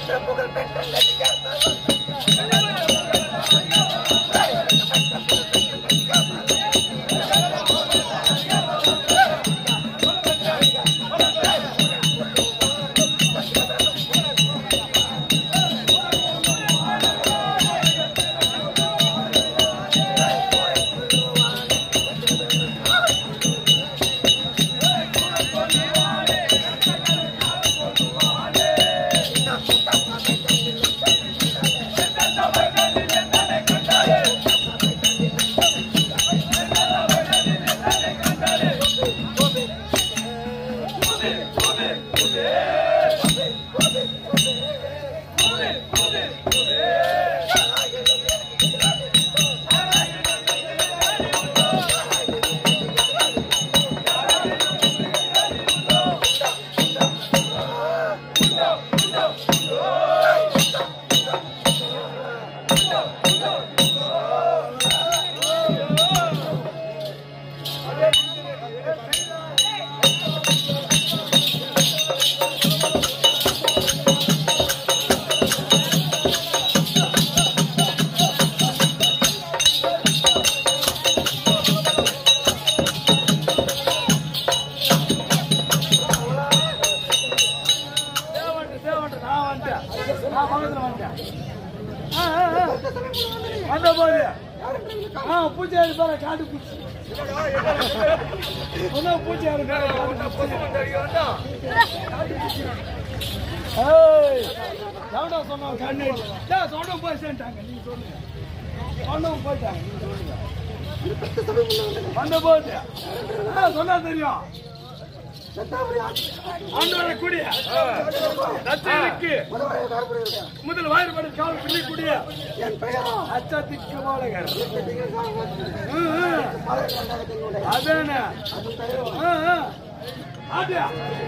பெற்ற புகழ் பெற்ற தேவன்ட்டு, தேவன்ட்டு, நான் வந்துட்டேன். நான் பக்கத்துல வந்துட்டேன். ஆ, ஆ, ஆ. வந்த போது ஆ, பூஜையாரி பாரு, காட்டு பூச்சி. ஒண்ணும் பூஜையாரி பாரு, காட்டு பூச்சி. ஏய், எவன்டா சொன்னான் கண்ணு? டேய், சொன்னவன் போய் சேர்ந்துட்டாங்க, நீங்க சொல்லுங்க. சொன்னவன் போயிட்டாங்க, நீங்க சொல்லுங்க. வந்த போது ஆ, சொன்னா தெரியும் ஆண்டவரை குடிய நச்சைக்கு முதல் வாயிற்படி கால் பிள்ளை குடிய என் பெயரா அச்சத்திற்கு வாழகர் மலைக்கண்டகத்தினுடைய அதானே ஆதியா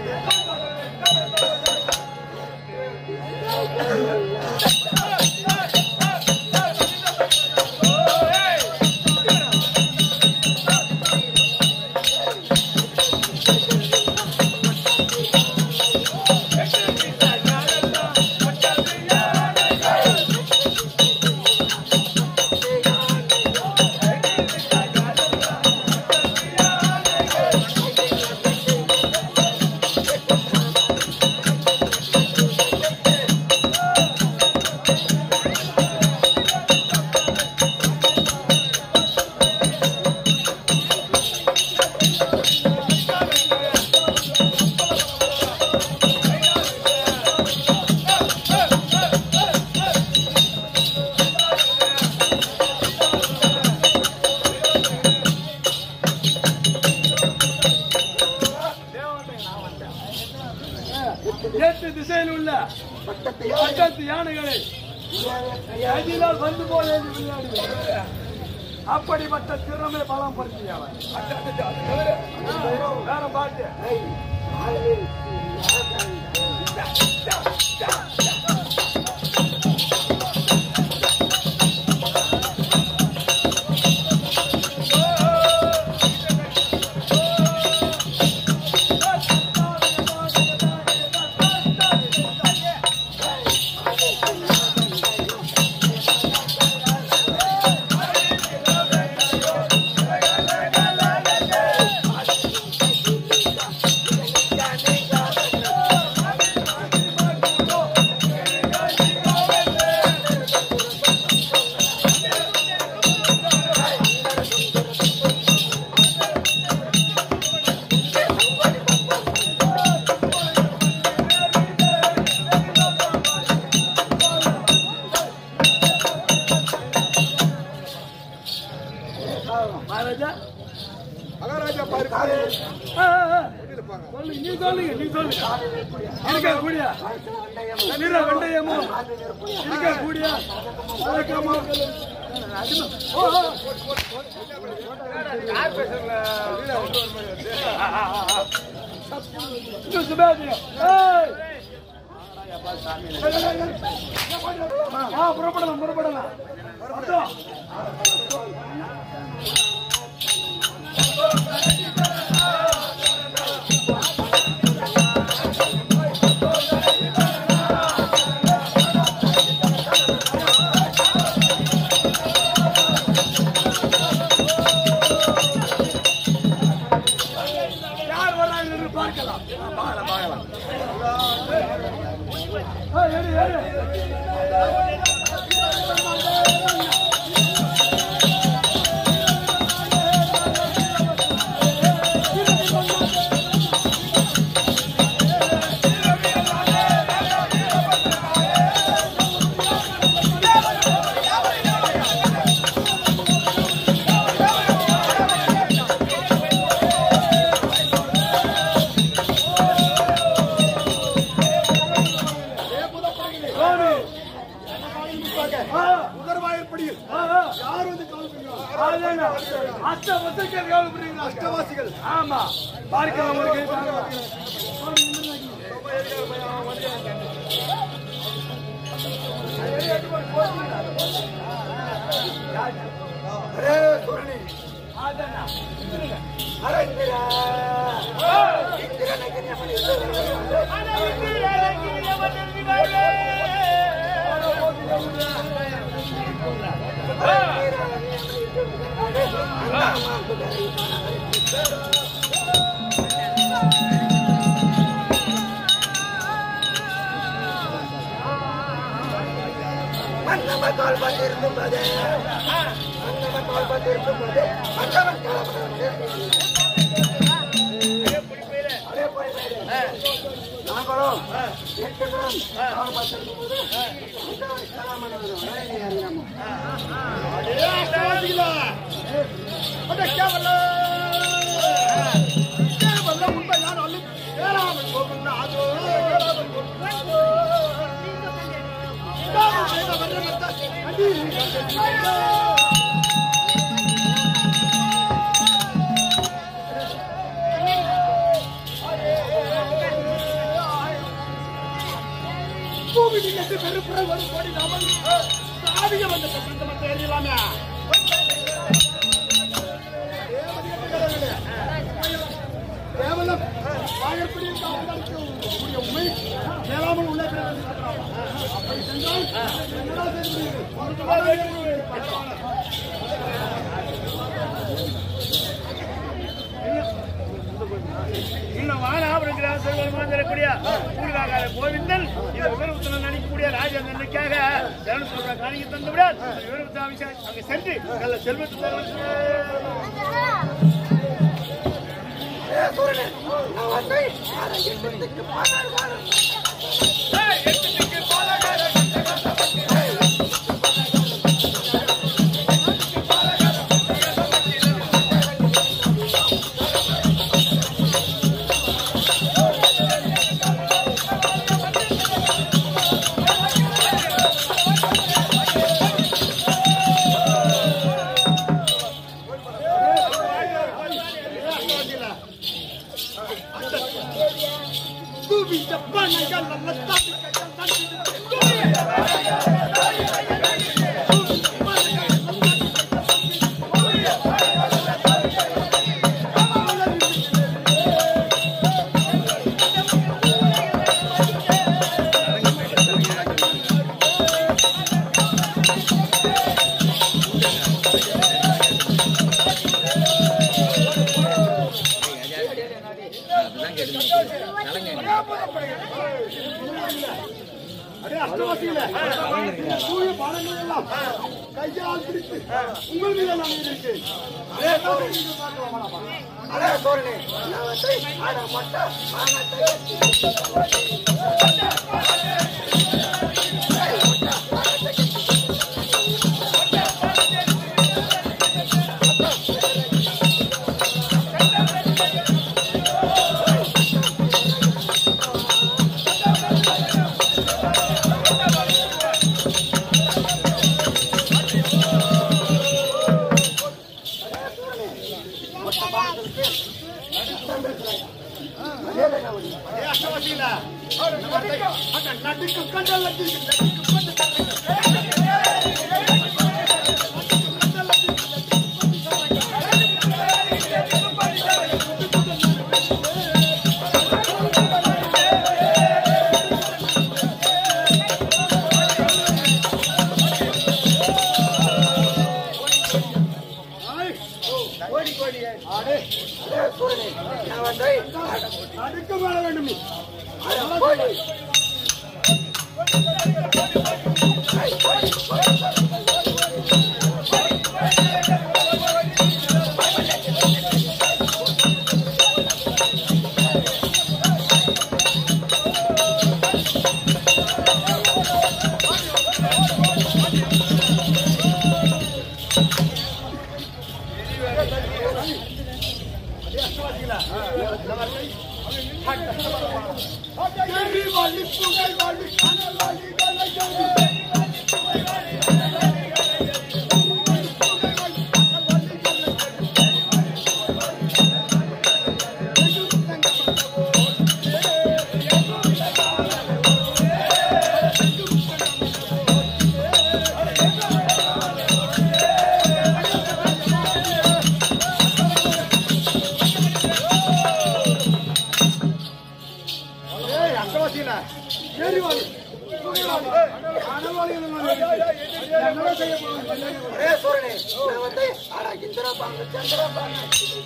எட்டு திசையில் உள்ள பட்டத்தை பட்டத்து யானைகளை கையிலால் வந்து போல ஏந்தி விளையாடுவேன் அப்படிப்பட்ட திறமை பலம் படுத்தியவன் வேற பாட்டு மகாராஜா மகாராஜா பாரு ஆ, ஆ, ஆ. சொல்லுங்க நீ சொல்லுங்க நீ சொல்லுங்க இருக்க கூடியா நிற வெண்டயமோ இருக்க கூடியா வழக்கமோ அடிமை. ஓ, ஓ. இன்னும் சுபாதியம். ஏய். ஆ, புறப்படலாம் புறப்படலாம் அதான். ஏறு ஏறு சுவாமி ஆ முதல்வாயிற்படியில் ஆ ஆ யார் வந்து கால் பண்ணுறாங்க அதேதான். அஷ்ட வசதிகள் கவலைப்படுறீங்களா? அஷ்டவாசிகள் ஆமா பார்க்கலாம் ஒரு கை பார்க்கலாம். அரே சுரணி அதானா. அரே இந்திரா இந்திரா நகரியம் மன்னவ தோல் பட்டிருக்கும் போது மன்னவ தோல் பட்டிருக்கும் போது மன்னவன் அதே போய் நாங்களும் எட்டு பேரும் தோல் பட்டிருக்கும் போது மன்னவன் கலாமணவன் அறியாமல் கேவலம் வாயற்படியில் காவலருக்கு உண்மை கேளாமல் உள்ளே அப்படி சென்றால் என்னடா செய்கிறீர்கள்? இன்னும் வானாபுரம் கிராம செல்வமாக தரக்கூடிய கூடுவாக கோவிந்தன் இந்த விவரத்தில் நடிக்கக்கூடிய ராஜேந்திரனுக்காக சரண சொல்ற காணிக்கை தந்துவிடால் விவரத்தை அங்கே சென்று நல்ல செல்வத்தை தருவது சூரனே நான் வந்து அதை எட்டுக்கு பதினாறு வாரம் அடே அஷ்டவாசிகளே, தூய பாடங்கள் எல்லாம் கையால் பிடித்து உங்கள் மீது நான் இருக்கிறேன் அரே சூரனே அரே சூரனே நான் வந்து ஆட மாட்டேன் மானத்தை அடே அஷ்டவாசிகளே, அந்த நடுக்கு கண்டல் அரே சூரனே நான் வந்து நடுக்க மாற வேண்டும் நீ ஆட போய் ஒரே சோழனே நான் வந்து ஆடா இந்திரா பாங்க சந்திரா பாங்க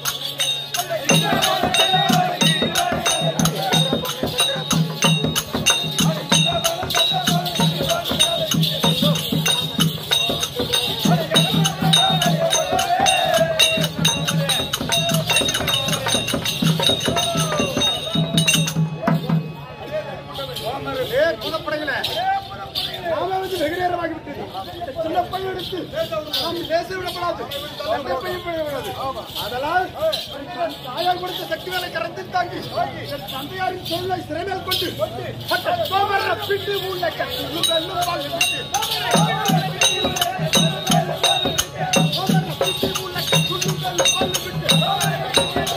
ஏ குணப்படைகளே நாம வந்து வெகு நேரமாகி விட்டது இந்த சின்ன பையன் எடுத்து நாம் பேச விடப்படாது தந்தை பையன் விடப்படாது அதனால் தாயார் கொடுத்த சக்தி வேலை கரந்து தாங்கி என் தந்தையாரின் சொல்லை சிறைமேல் கொண்டு பட்ட சோமர பிட்டு உள்ள கட்டி வெள்ளம் பால் விட்டு சோமர பிட்டு உள்ள கட்டி வெள்ளம் பால் விட்டு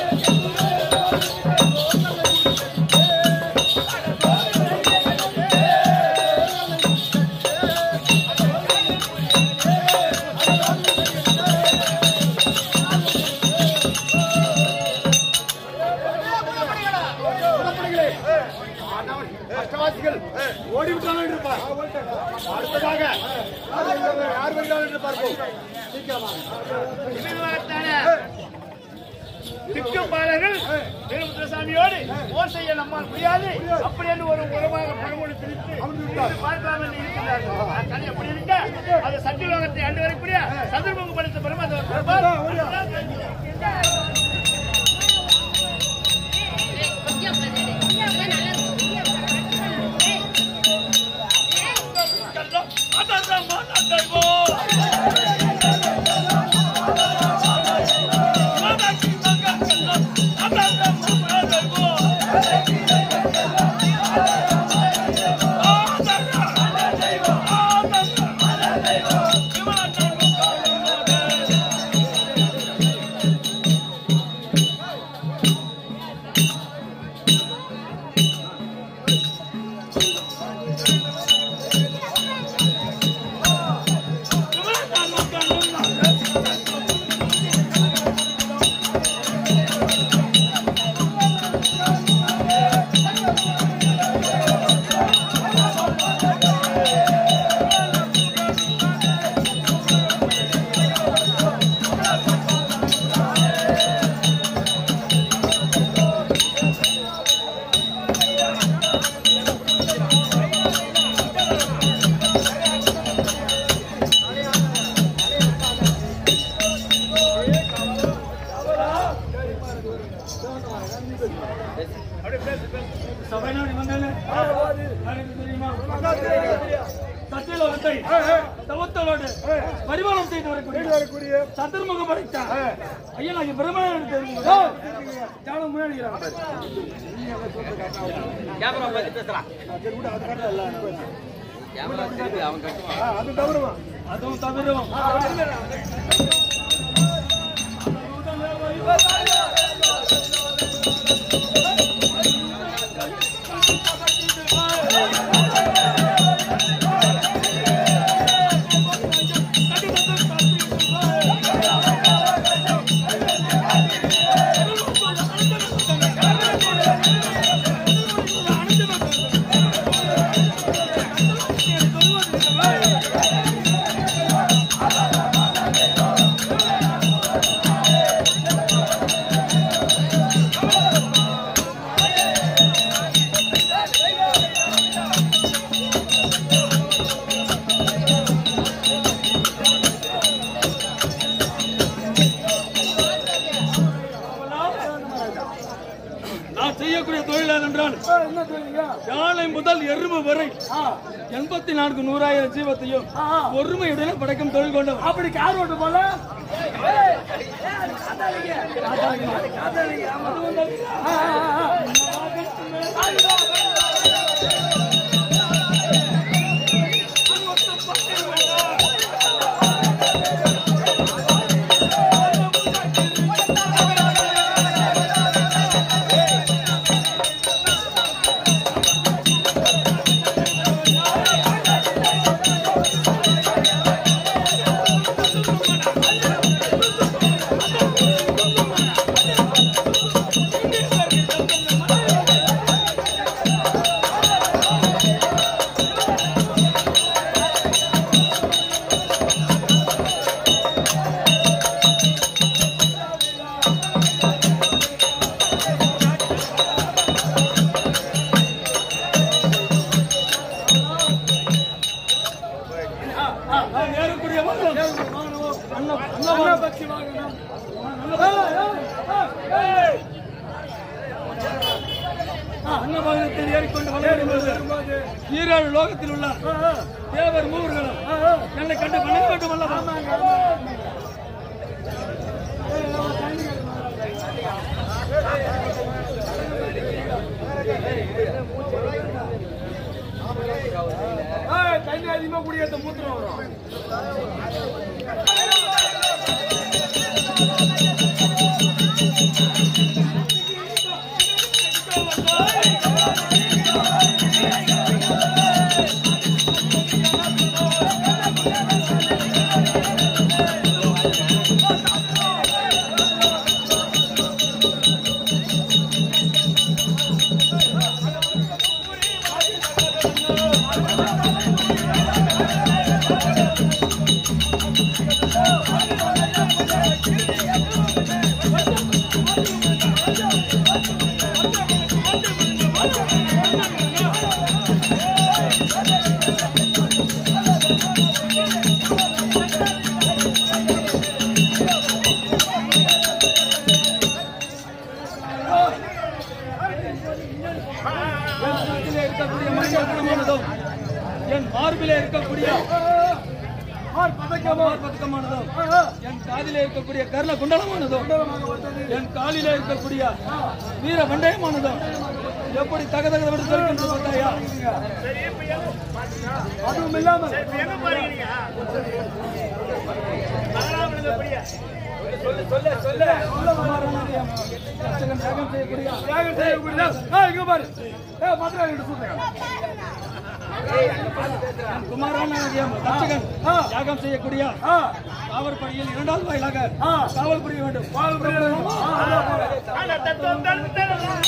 குணப்படைகளே ஆண்டவன், அஷ்டவாசிகள் ஓடிவிட்டார்கள் என்று பார். அடுத்ததாக யார் வருகிறார்கள் என்று பார்ப்போம் சீக்கிரமா இதுவாகத்தானே திக்குப்பாளர்கள் திருமுத்திரசாமியோடு போர் செய்ய நம்மால் முடியாது அப்படி என்று ஒரு உரமாக பழமொழி பிரித்து பிரித்து பார்க்கலாம் என்று இருக்கிறார்கள் அதனால் எப்படி இருக்க அது சத்தியலோகத்தை ஆண்டு வரக்கூடிய சதுர்முகம் படித்த பெருமை அது ஒரு பெருமை. சபைநாடி வந்தாலே யாருக்கு தெரியுமா சத்தியலோகத்தை தவத்தலோடு பரிமாணம் செய்து வரக்கூடிய சதுர்முகம் படைத்த ஐயா நான் பிரம்மணன் தெரியுமா ஞானம் முன்னாடி கேமரா பார்த்து பேசலாம் கேமரா திருப்பி அவன் கட்டுவான் அது தவறுமா அதுவும் தவிரும் எண்பத்தி நான்கு நூறாயிரம் ஜீவத்தையும் ஒருமையுடன் படைக்கும் தொழில் கொண்டவர் அப்படி கார் ஓட்டு போல ஏறக்குரிய வாகனம் அன்ன அன்ன பக்தி வாகனம் அன்னபாகத்தில் ஏறிக்கொண்டு வளரும்போது ஈரேழு லோகத்தில் உள்ள தேவர் மூவர்களும் என்னை கண்டு வணங்க வேண்டும் அல்லவா தண்ணி அதிகமா குடியேற்ற மூத்திரம் வரும் என் இருக்கக்கூடிய மணிமண்டலமானதும் என் மார்பிலே இருக்கக்கூடிய ஆர் பதக்கமோ பதக்கமானதும் என் காதிலே இருக்கக்கூடிய கர்ண குண்டலமானதும் என் காலிலே இருக்கக்கூடிய வீர வண்டயமானதும் எப்படி தகதக விட்டு சொல்கின்ற பார்த்தாயா அதுவும் இல்லாமல் இப்ப எங்க போறீங்க நீங்க? மகராமனுக்கு அப்படியா? தியாகம் செய்யக்கூடிய தியாகம் செய்யக்கூடிய ஏய், இங்க பாரு ஏய், மதுரை கிட்ட சொல்றேன் குமாரான தச்சகன் யாகம் செய்யக்கூடிய காவல் பணியில் இரண்டாவது வாயிலாக காவல் புரிய வேண்டும் காவல் புரிய வேண்டும் ஆனா தத்துவம் தான் தரும்.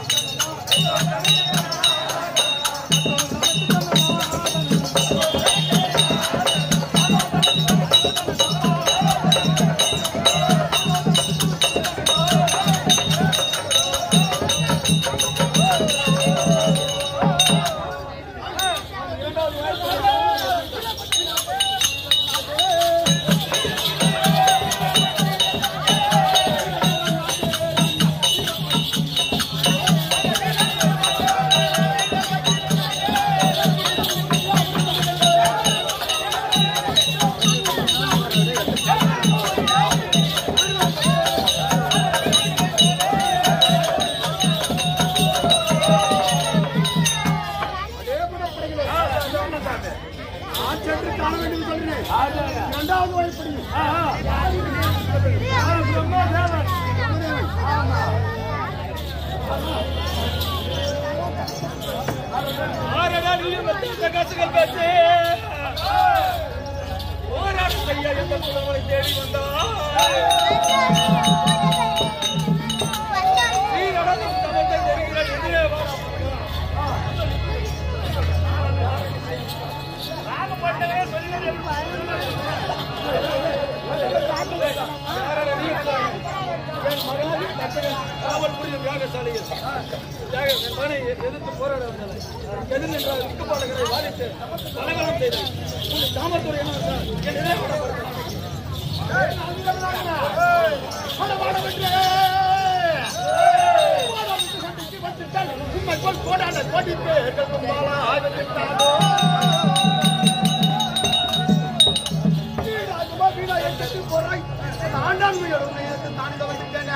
ஆட்சேபத்தை காண வேண்டும் சொல்கிறேன் இரண்டாவது வழிப்படி ஆரடா நீ மத்த காசுகள் பேசு போராட்டம் செய்ய எந்த புலவரை தேடி வந்தா நீ நடந்தும் தமத்தை தெரிகிற எதிரே வா ராமபட்டனே சொல்லுவது காவல் புரியும் தியாகசாலிகள் தியாக என் மகனை எதிர்த்து போராட வந்தது எதிர் என்ற இக்குப்பாடுகளை வாதித்து கலகலம் செய்து உன் சாமர்த்துறை என்ன என்றால், என் நிலை படமாட வென்றே! விட்டால் உண்மை போல் கோடான கோடி பேர்கள் கும்பாலா ஆகிவிட்டாரோ வீணாகுமா வீணா எட்டு போறாய் ஆண்டாண்மையோட உண்மையை தாண்ட வந்துட்டேனா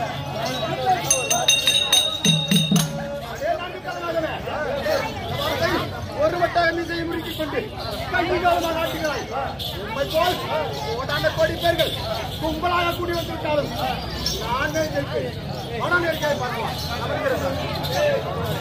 அதே நான்கு கடனாகவே வார்த்தை ஒரு வட்ட மீசையை முறுக்கிக் கொண்டு கையை காலமாக ஆட்டுகிறாய் உண்மை போல் கோடான கோடி பேர்கள் கும்பலாக கூடி வந்திருக்காலும் நான் இருக்கிறேன் மனம் இருக்கே பார்க்கலாம் அமர்கிறது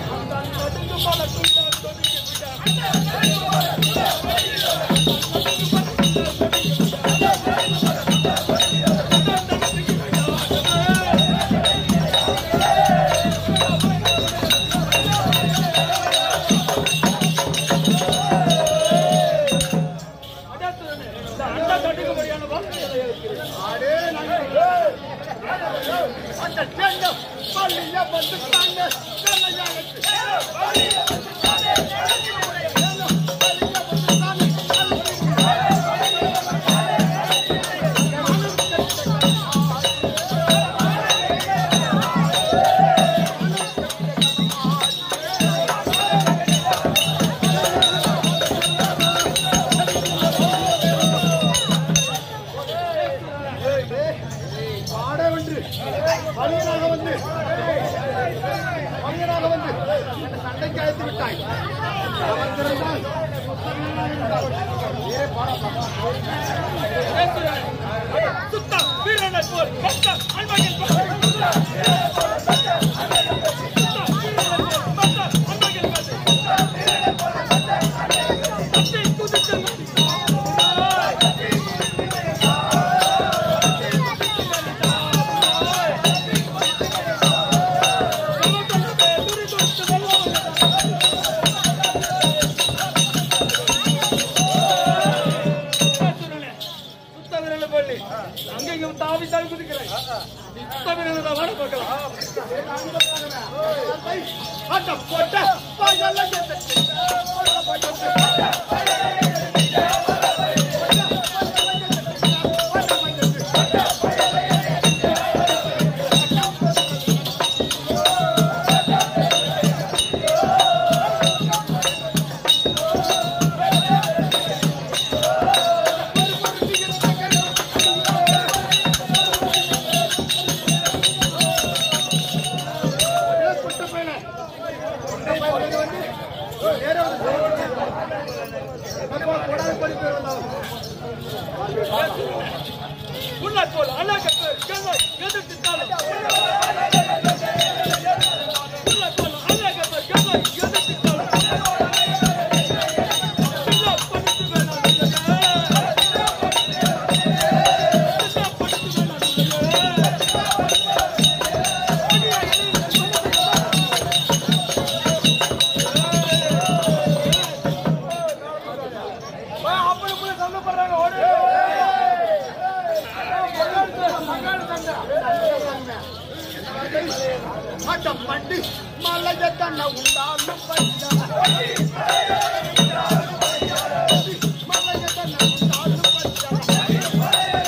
அடே நாங்கள் அந்த தேங்கம் பள்ளிய வந்து தாங்க பாட வென்று வலியனாக வந்து வலியனாக வந்து என்னை சண்டைக்கு அழைத்து விட்டாய் அமர்ந்திருந்தால் ஏ பாடப்பா சுத்தம் வீரனை போல் பக்தம் அன்பகில் பக்தம். சுத்தம் வீரனை போல் பக்தம் அன்பகில் பக்தம். பக்தை குதித்து சுத்த விரல பள்ளி அங்கங்க தாவி தாவி குதிக்கிறேன் நீ சுத்த விரல தான் வாட பார்க்கலாம் ஆட்ட போட்ட பாய்தல்ல குட்ட பையன குட்ட பையன் வந்து வேற ஒரு நம்ம கொடாத கோடி பேர் வந்தாலும் உள்ள போல் அழக பேர் கதை எதிர்த்து தாளம் உள்ள போல் அழக பேர் கதை எதிர்த்து தாளம் சின்ன படித்து வேணாம் சின்ன படித்து வேணாம் அப்படி போய் சண்டை போடுறாங்க ஓடு ஆட்டம் பண்டு மலைய கண்ண உண்டாலும் பையா. மலைய கண்ண உண்டாலும் பையா.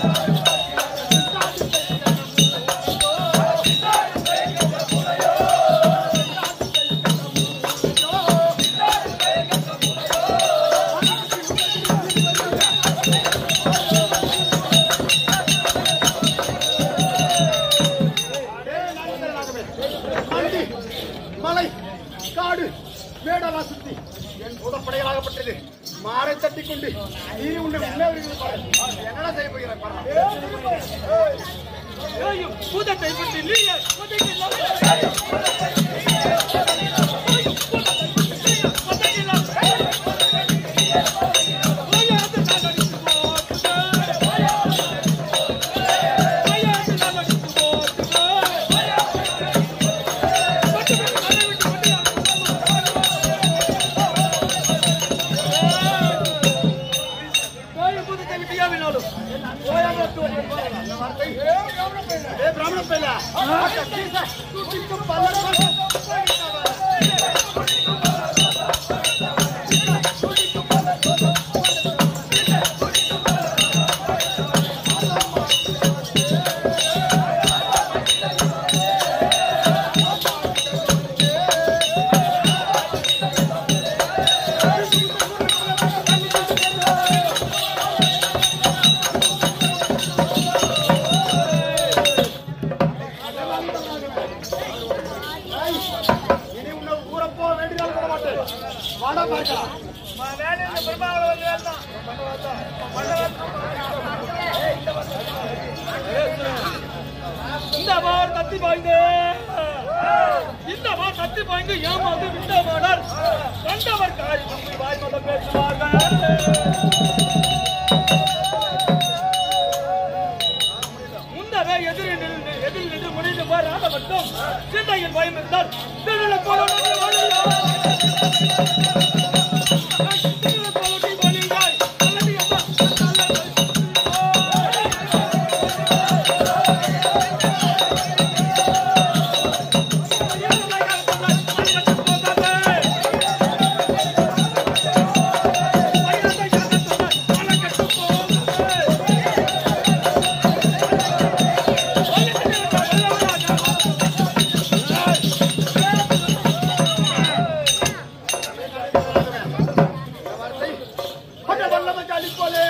மண்டி மலை காடு மேடலா சுத்தி என் புதப்படைகளாகப்பட்டது மாறை தட்டி கொண்டு நீ உன்னை உள்ளே வருகிறது பாரு. என்னடா செய்ய போகிறாய் பாரு. ஏயும் பூதத்தை பற்றி நீயே உதைக்கலாம். ஓயாது நான் அடித்து போட்டுட்டேன். ஓயாது நான் அடித்து போட்டுட்டேன். மட்டுமே அதை விட்டு ஓய பூதத்தை விட்டு ஏவினாலும் ஓயாமல் இந்த வார்த்தை ஏ பிராமண பையல ஆட்ட சீச தூக்கிட்டு பல்ல இந்த மார் தத்தி பாய்ந்து இந்த மார் தத்தி பாய்ந்து ஏமாந்து விட்டமானால் கண்டவர் காய் தம்பி வாய் மதம் பேசுவார்கள் முன்னவே எதிரில் நின்று எதிரில் நின்று முடிந்து வராத மட்டும் சிந்தையில் பயம் இருந்தால் திருட போல கொண்ட வல்லமை ஜாலி போலே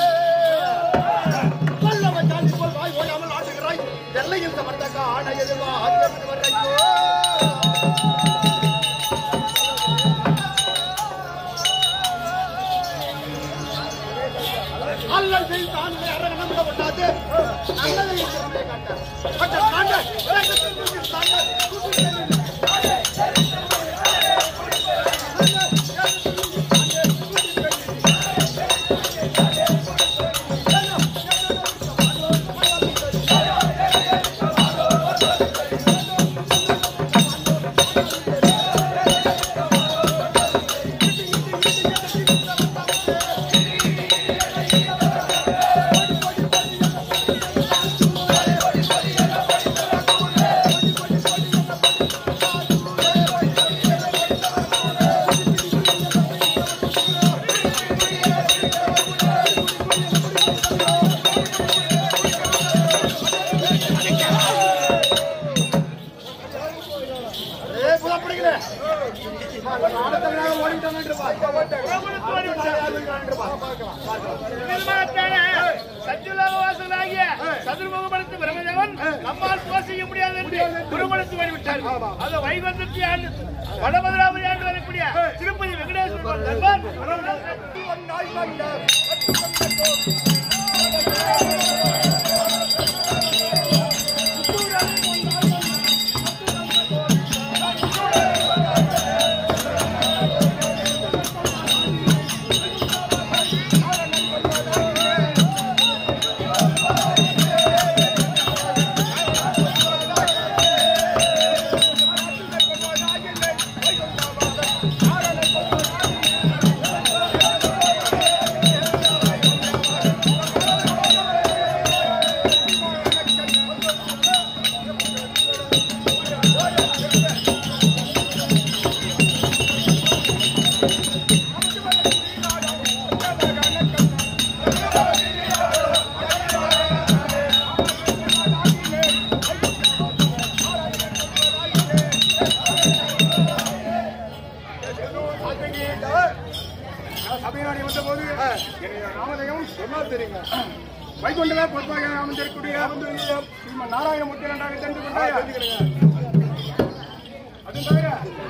வல்லமை ஜாலி போல் வாய் ஓயாமல் ஆட்டுகிறாய் வெள்ளையில் சமர்த்தக்க ஆணை எதுவா ஆகியவன் வரைக்கும் அல்லல் செய் தான் அரக நம்ப விட்டாது நல்லதை இருக்கிறவரை காட்ட காட்ட காண்ட ஏ புலப்படுகிறே நாடகத்தவனாக ஓடிட்டான்னு பா சத்யுலோகவாசனாகிய சதுர்முகப்படுத்து பிரம்மதேவன் நம்மால் போக செய்ய முடியாது என்று குருமணத்து வழிவிட்டார் அந்த வைகுந்தத்தை ஆண்டு வடபதிராபுரி ஆண்டு வரக்கூடிய திருப்பதி வெங்கடேஸ்வரர் தர்பார் சபையினாடி வந்த போது என்னுடைய நாமதேயம் சொன்னால் தெரியுங்க வைகுண்டமே பொறுப்பாக நாமம் தெரியக்கூடிய வந்து ஸ்ரீமன் நாராயணமூர்த்தி நன்றாக தெரிந்து கொண்டாயா அது தவிர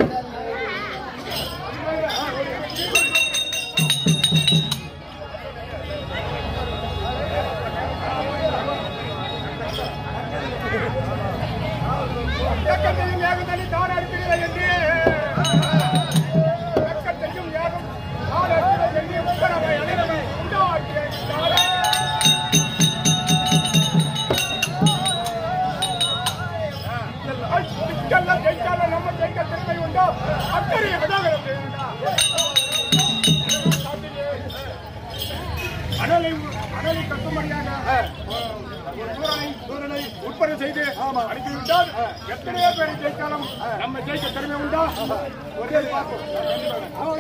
இயக்கத்தையும் வேகத்தனி தான் அடிக்கிறீர்கள் என்று இயக்கத்தையும் வேகம் தான் அடிக்கிறீர்கள் என்று உத்தரவை அனைவரை உண்டாக்கியிருக்கிறாரே. இதுக்கெல்லாம் ஜெயிச்சாலும் நம்ம ஜெயிக்க திறமை உண்டோ அக்கறைய விடாமல் அனலை அனலை கட்டுமணியாக ஒரு சூரனை சூரனை உட்பட செய்து அனுப்பிவிட்டால் எத்தனையோ பேரை ஜெயித்தாலும் நம்ம ஜெயிக்க திறமை உண்டா ஒரே பார்ப்போம்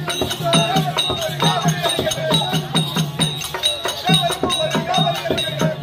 Thank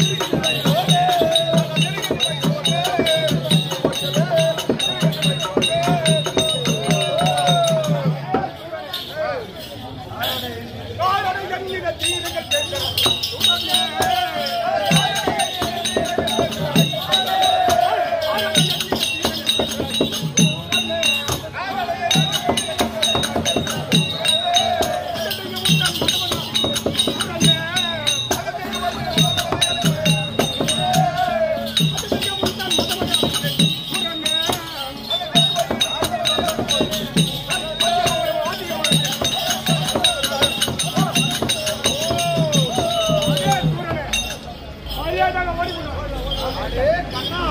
முடியாதாங்க ஓடி போடுவோம் அடே கண்ணா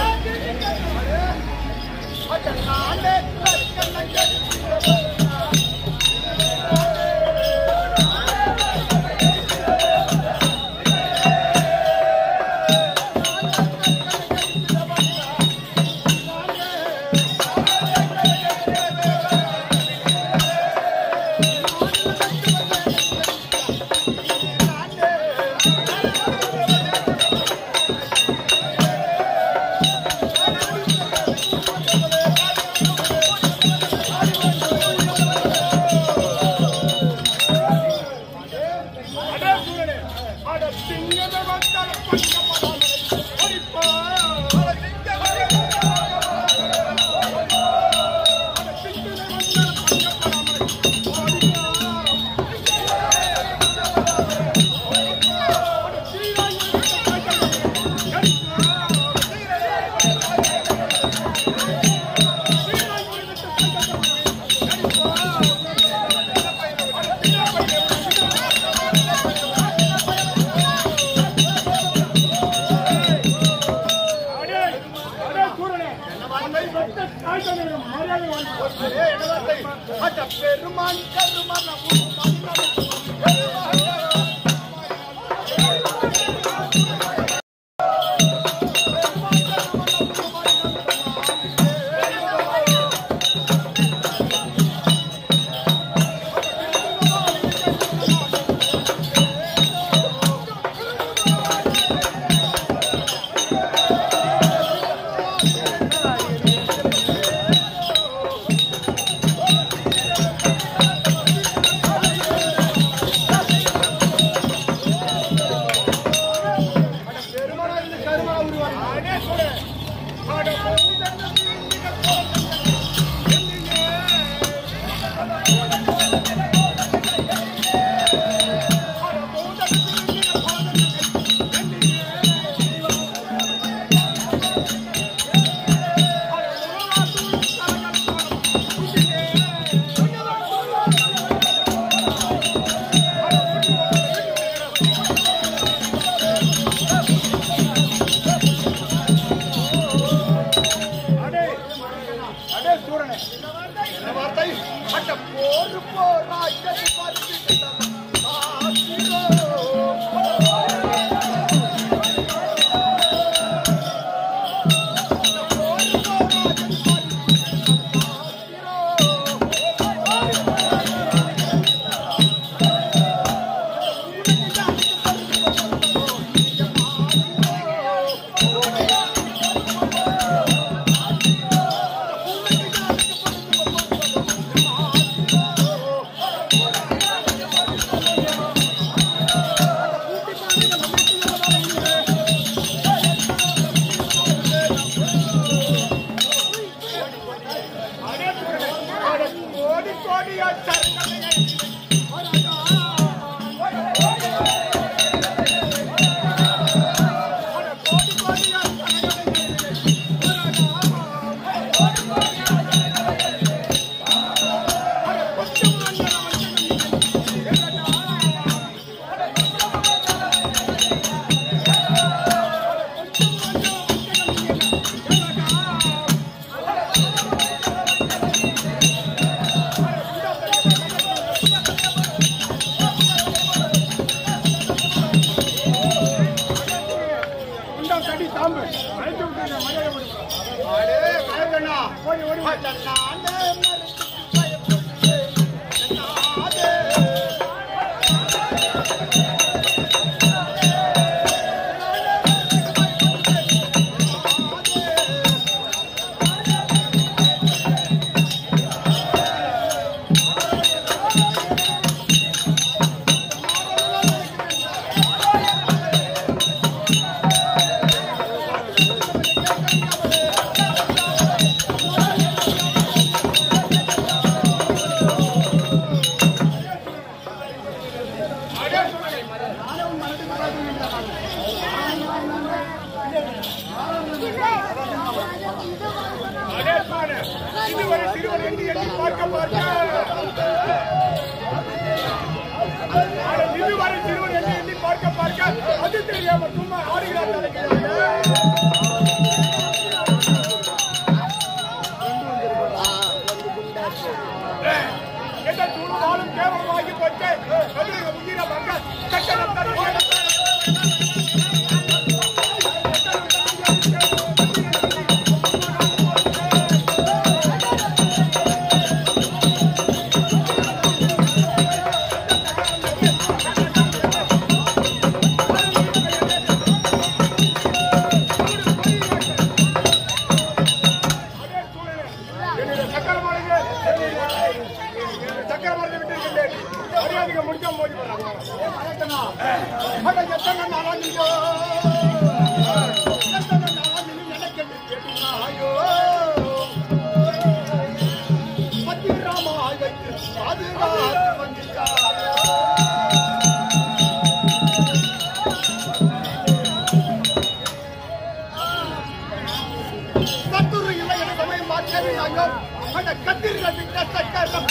அட நானே கண்ணா அடே சூரனே அட திங்கத வந்தால பண்ணப்படாம ஓடிப்பா அட திங்கத அடே அடே சூரனே உன்னை வெட்ட காய்ச்சல் மரியாதை வாங்கி அடே என்ன வார்த்தை அட பெருமான் கருமான் பெருமானா இருந்து கருமானா உருவாங்க அடே சூரனே அட பௌதன நீங்க அடே அடே சூரனே என்ன வார்த்தை அட போர் போராய் அடே சூரனே அட கோடி கோடியா சரணமே உண்டா கடி தாம்பு அழைத்து விட்டு மரியாதை கொடுக்குறோம் அடே கணக்கண்ணா ஓடி ஓடி அட நானே அடே சூரனே இதுவரை சிறுவன் என்று எண்ணி பார்க்க பார்க்க அட இதுவரை சிறுவன் என்று எண்ணி பார்க்க பார்க்க அது தெரியாம சும்மா ஆடுகிறார் ஐயோ அட கத்திரிகள் விட்ட சக்கரம்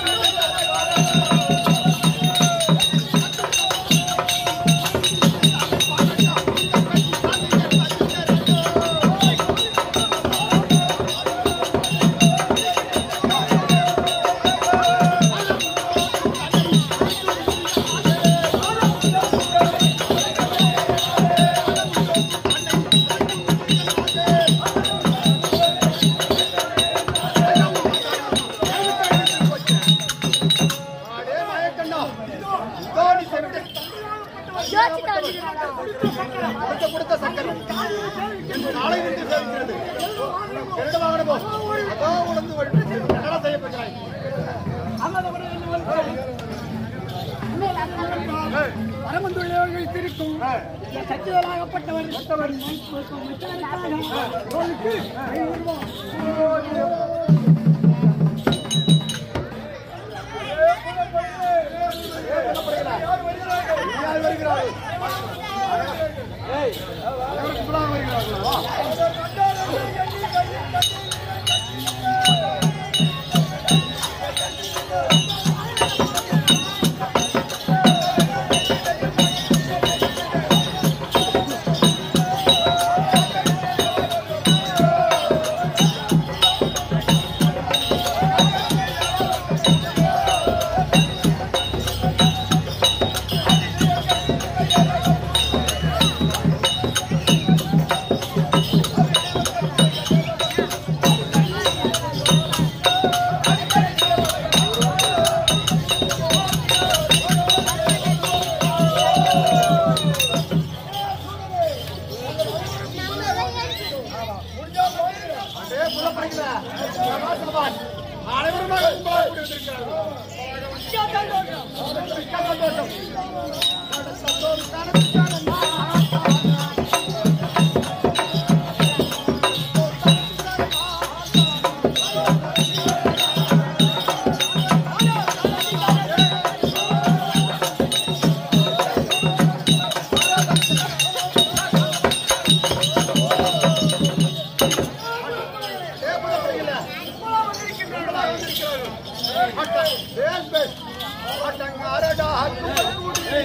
அடே மயக்கண்ணா இதோ நீ செவிட்டு கொடுத்த கொடுத்த சக்கரம் என்று நாளை நின்று சேவிக்கிறது இரண்டு வாகனமோ அதோ உணர்ந்து என்ன செய்யப்படுகிறாய் வரமந்துள்ளவர்கள் திருக்கும் சக்திவராகப்பட்டவர் அவர்களுக்கு ஐநூறு ரூபாய். யார் வருகிறார்கள் ஏய் அனைவரும் புலாக வருகிறார்களா வா. அடே புலப்படுகிற சபாசபான் அனைவருமாக கும்பலாக கூடி வந்திருக்கிறார்கள் மிக்க சந்தோஷம் ஏ புலப்படுகிற கும்பலாக வந்திருக்கிறார்கள் அட்டம் பேஸ் பேஸ் அட்டங்க அரடா கும்பல் கூடி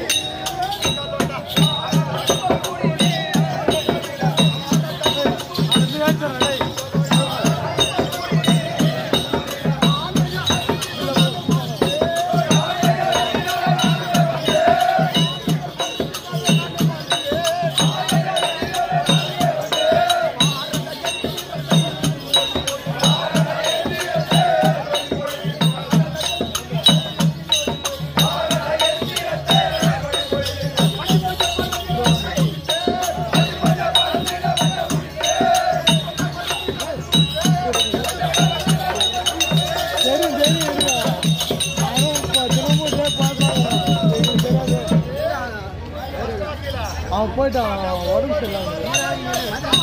அவன் போயிட்டான் உடம்பு சரியில்லாம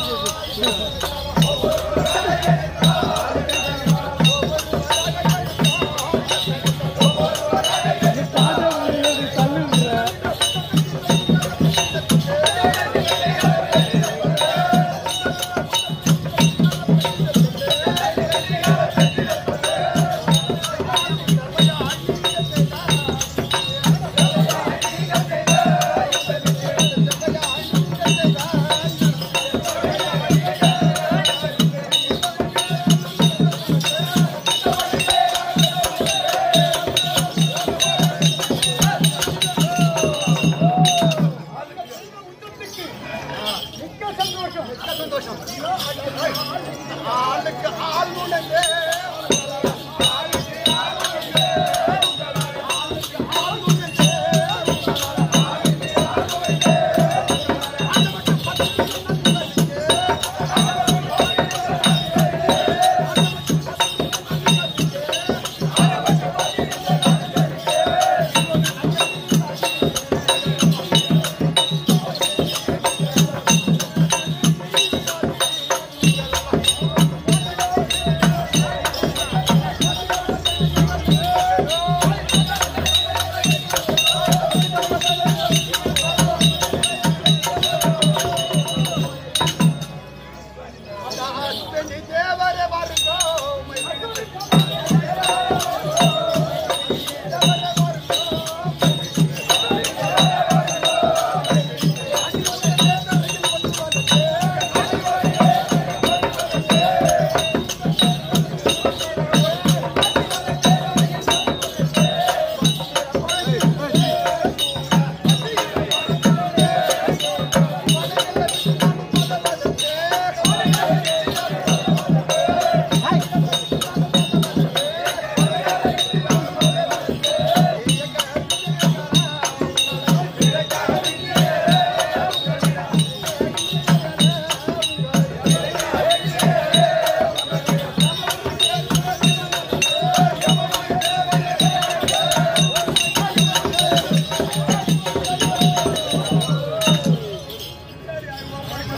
மிக்க சந்தோஷம் மிக்க சந்தோஷம் ஆளுக்கு ஆள் முன்னே ஆ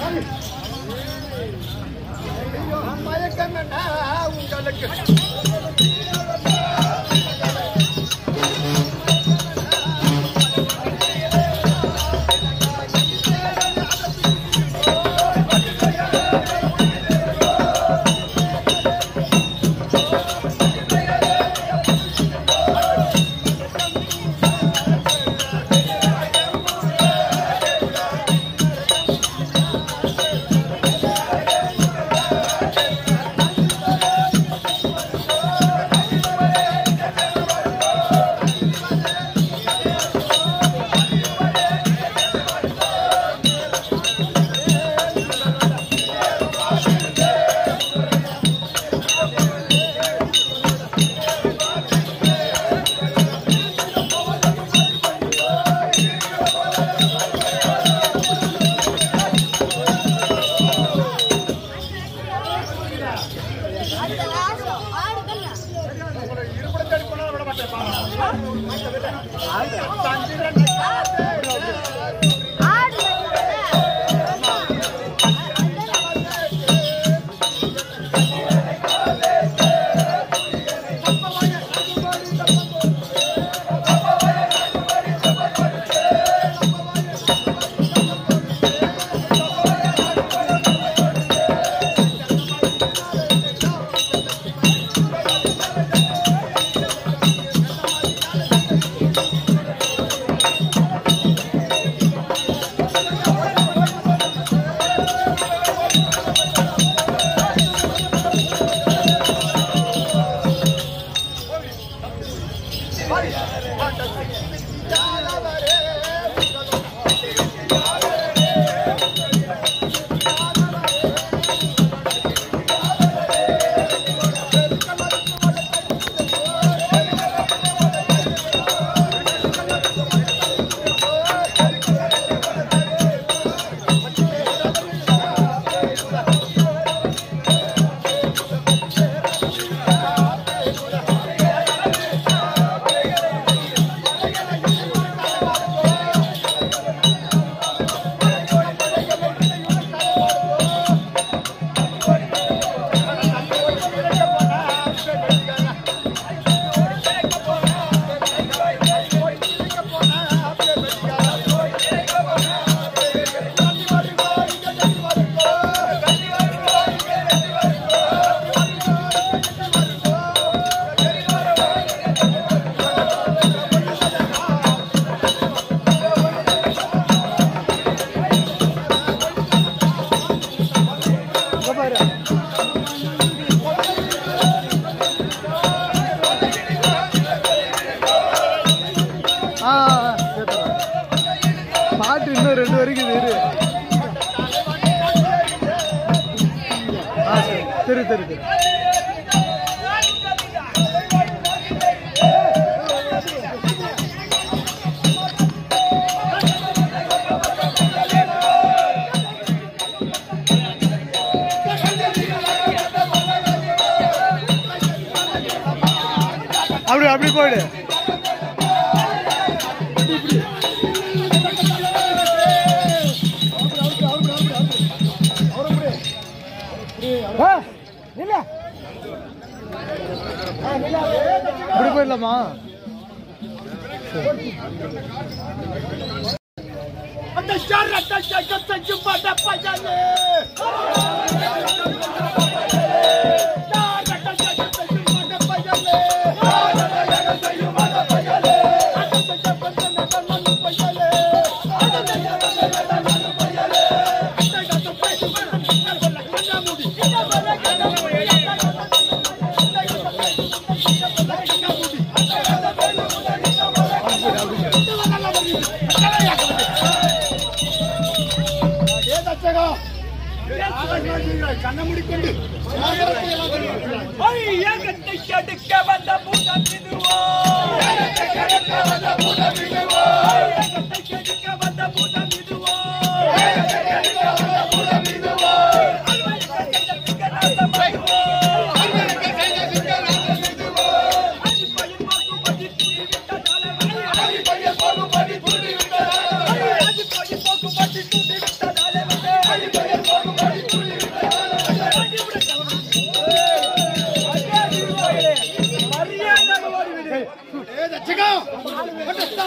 மயக்கம் என்ன உங்களுக்கு இருபத்தி போனா விட மாட்டேன் ஆ ஆ, கேட்டுறேன். பாட்டு இன்னும் ரெண்டு வரைக்கும் இரு ஆ சரி சரி சரி சரி அப்படி அப்படி போயிடு இப்படி போயிடலாமா கண்ண முடிக்கொண்டு போக்கு பட்டி தூண்டி விட்டதாலே வந்து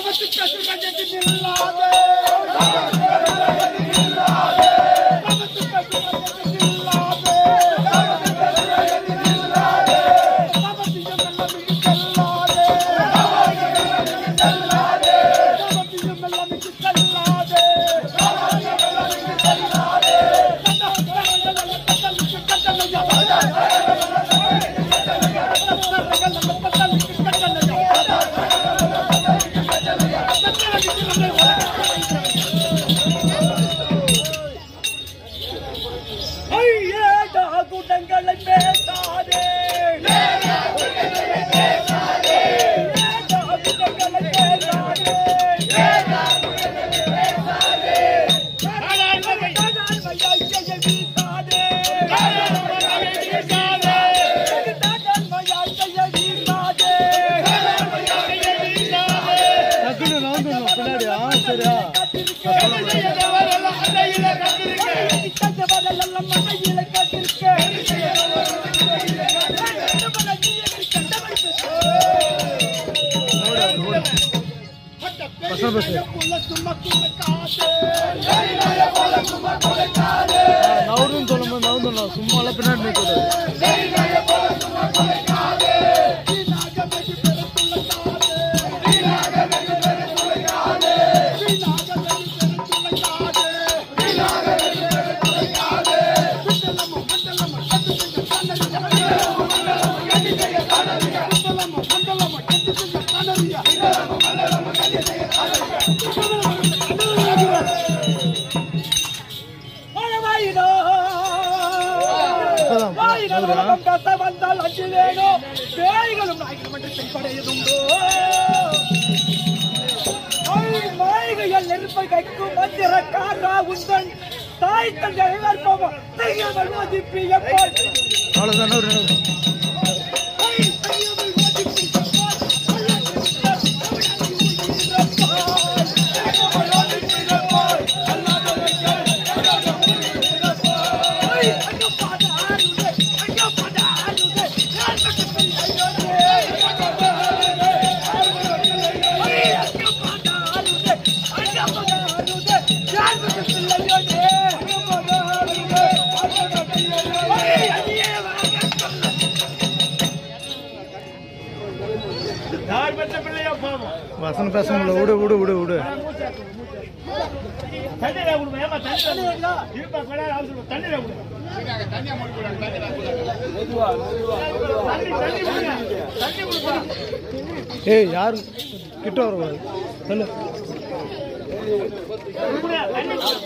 ஐயேடா கூட்டங்களை பேசாதே ஏடா கூட்டங்களை பேசாதே தாடான்மையை வீசாதே தாடான்மையை வீசாதே நவருன்னு சொல்லும்போது நவர்ந்துடணும் சும்மாலாம் பின்னாடி நிற்கக்கூடாது வந்தால் அஞ்சிலேனோ பேய்களும் நாய்களும் என்று செய்படையதுண்டோ மாளிகையில் நெருப்பை கைக்கும் மந்திரக்காரா உந்தன் தாய் தந்தை எதிர்ப்போம் செய்யாமல் மதிப்பு எப்போது அவ்வளோதான் ஒரு நிமிஷம். யார் பெற்ற பிள்ளையோ பாவம் வசனம் பேச முடியல விடு விடு விடு விடு தண்ணீரா கொடுங்க ஏமா தண்ணீரா இருப்பா கொடாது அவசரம் தண்ணீரா கொடுங்க தண்ணி தண்ணி கொடுங்க தண்ணி கொடுப்பா ஏய் யாரும் கிட்ட வரக்கூடாது சொல்லு கொடுங்க தண்ணி கொடுங்க.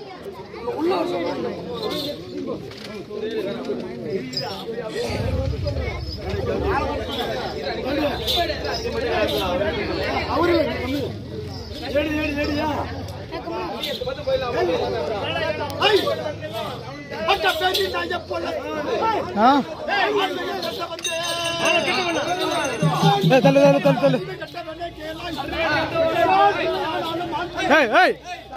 ஆ ஏய், தள்ளு தள்ளு தள்ளு தள்ளு ஏய் ஏய்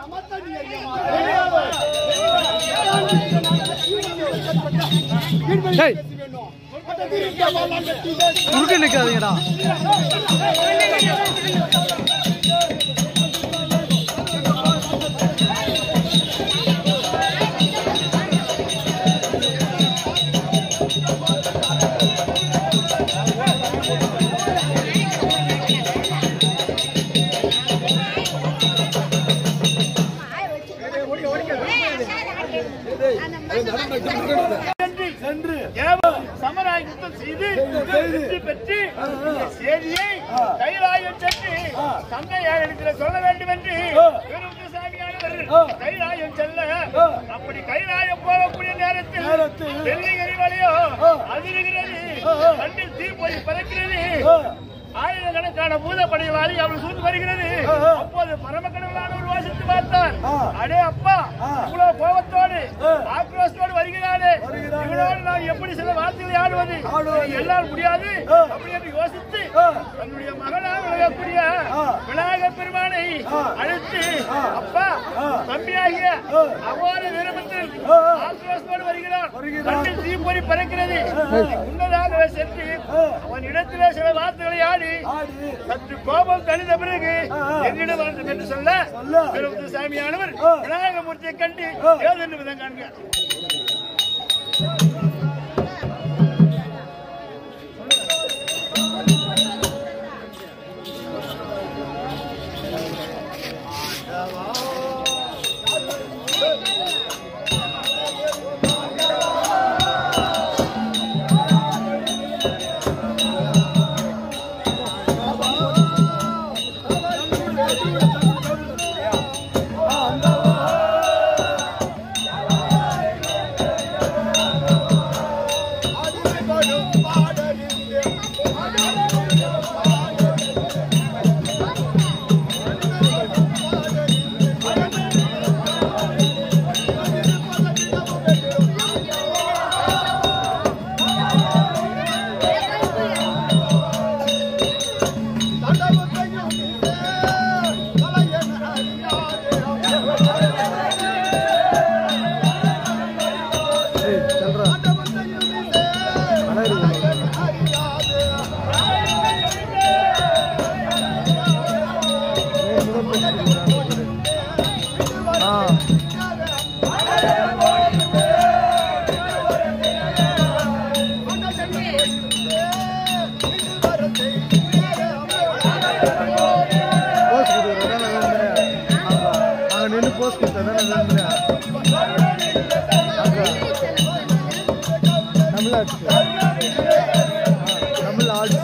ஏய் குறுக்க நிக்காதீங்கடா சென்று ஏவல் சமராய் யுத்தம் செய்து வெற்றி பெற்று இந்த செய்தியை கைலாயம் சென்று தந்தையார் இடத்துல சொல்ல வேண்டும் என்று சாமியானவர் கைலாயம் செல்ல அப்படி கைலாயம் போகக்கூடிய நேரத்தில் வெள்ளி எரிவலையோ அதிர்கிறது கண்ணில் தீப்பொறி பறக்கிறது ஆயிரக்கணக்கான பூதப்படை வாரி அவள் சூழ்ந்து வருகிறது அப்போது பரமக்கடவுளானவர் வாசித்து பார்த்தார் அடே அப்பா இவ்வளவு கோபத்தோடு ஆக்ரோஷத்தோடு வருகிறானே இவனோடு நான் எப்படி சில வார்த்தைகளை ஆடுவது இது என்னால் முடியாது அப்படி என்று யோசித்து தன்னுடைய மகனாக விளங்கக்கூடிய விநாயகர் பெருமானை அழைத்து அப்பா தம்பியாகிய அவ்வாறு வீரபத்திரன் ஆக்ரோஷத்தோடு வருகிறான் கண்ணில் தீப்பொறி பறக்கிறது முன்னதாக சென்று அவன் இடத்திலே சில வார்த்தைகளை ஆடி ஆடி சற்று கோபம் தணிந்த பிறகு ஆ. என்னிடம் வேண்டும் என்று சொல்ல சொல்ல. திருப்பதி சாமியானவர் ஆ. விநாயகமூர்த்தியை கண்டு ஆ. ஏதென்று விதம் காண்க நின்று போஸ்ட் கொடுத்தா தமிழ்நாட்டு தமிழ்நாடு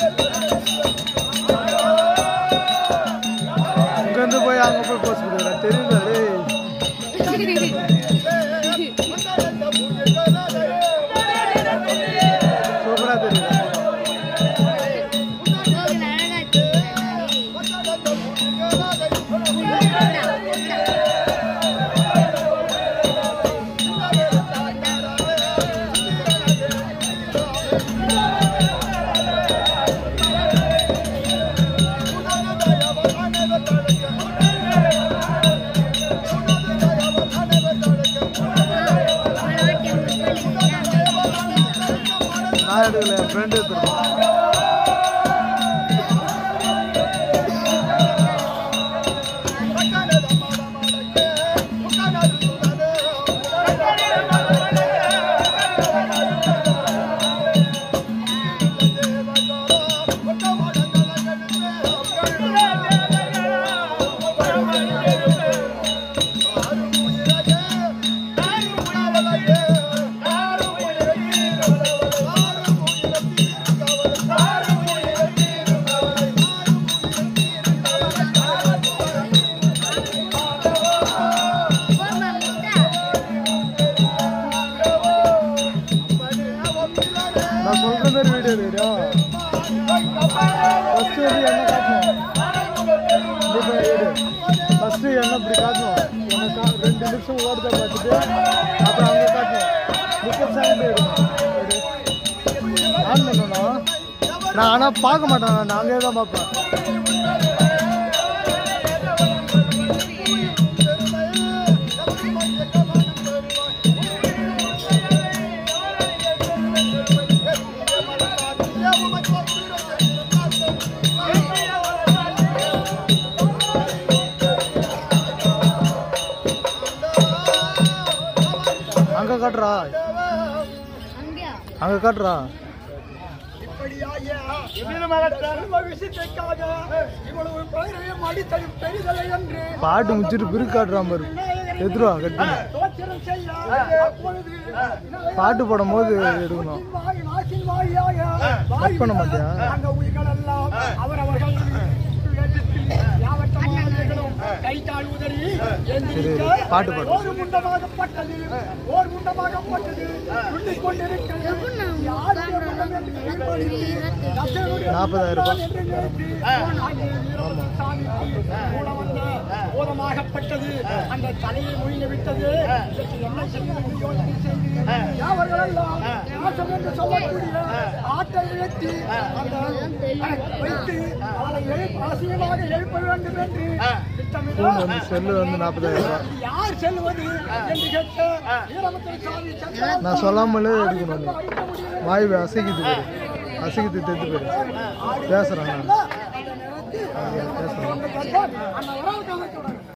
இங்கேருந்து போய் அங்கே போய் போஸ்ட் கொடுக்குறேன் தெரியல டேய் சூப்பராக தெரியும் நான் எடுக்கல என் ஃப்ரெண்டு எடுத்துருக்கோம் நான் சொல்ற மாதிரி வீடியோ வீடியோ ஃபர்ஸ்ட் வந்து என்ன காட்டணும் இந்த மாதிரி வீடு ஃபர்ஸ்ட் என்ன இப்படி காட்டணும் என்ன கா ரெண்டு நிமிஷம் ஓடுறத பார்த்துட்டு அப்புறம் அங்கே காட்டணும் முப்பது செகண்ட் எடுக்கணும் ஆன் பண்ணணும் நான் ஆனால் பார்க்க மாட்டேன் நான் அங்கே தான் பார்ப்பேன் அங்கே காட்டுறா அங்கே காட்டுறா பாட்டு முடிச்சுட்டு பிறகு காட்டுறான் பாரு எதுரா கட்டு பாட்டு போடும் போது எடுக்கணும் கட் பண்ண மாட்டியா சரி பாட்டு பாடு ஒரு முண்டமாகப்பட்டது ஓர் முண்டமாகப்பட்டது துள்ளிக் கொண்டிருக்கிறது யார் முண்டம் என்று கேட்பதில்லை. தசரனுடைய நாற்பதாயிரம் ரூபாய் என்று நினைத்து ஆகிய வீரபத்ர சாமிக்கு கூட வந்த போதமாகப்பட்டது அந்த தலையை முழுங்கி விட்டது இதற்கு என்ன செய்வது என்று யோசனை செய்து யாவர்களெல்லாம் நாசம் என்று சொல்லக்கூடிய ஆட்டை இழத்தி அந்த வைத்து அவனை எழுப்ப அவசியமாக எழுப்ப வேண்டும் என்று திட்டம் ஃபோன் வந்து செல்லு வந்து நாற்பதாயிரம் ரூபாய் யார் செல்வது என்று கேட்க வீரபத்திர சுவாமி சந்திரன் நான் சொல்லாமலே எடுக்கணும் நீ வாய் அசைக்குது பேரு அசைக்குது தெரிஞ்சு பேரு பேசுறேன் நான் அந்த நேரத்தில் பேசுறேன் கேட்டால், அந்த வரவுக்கு அவருக்கு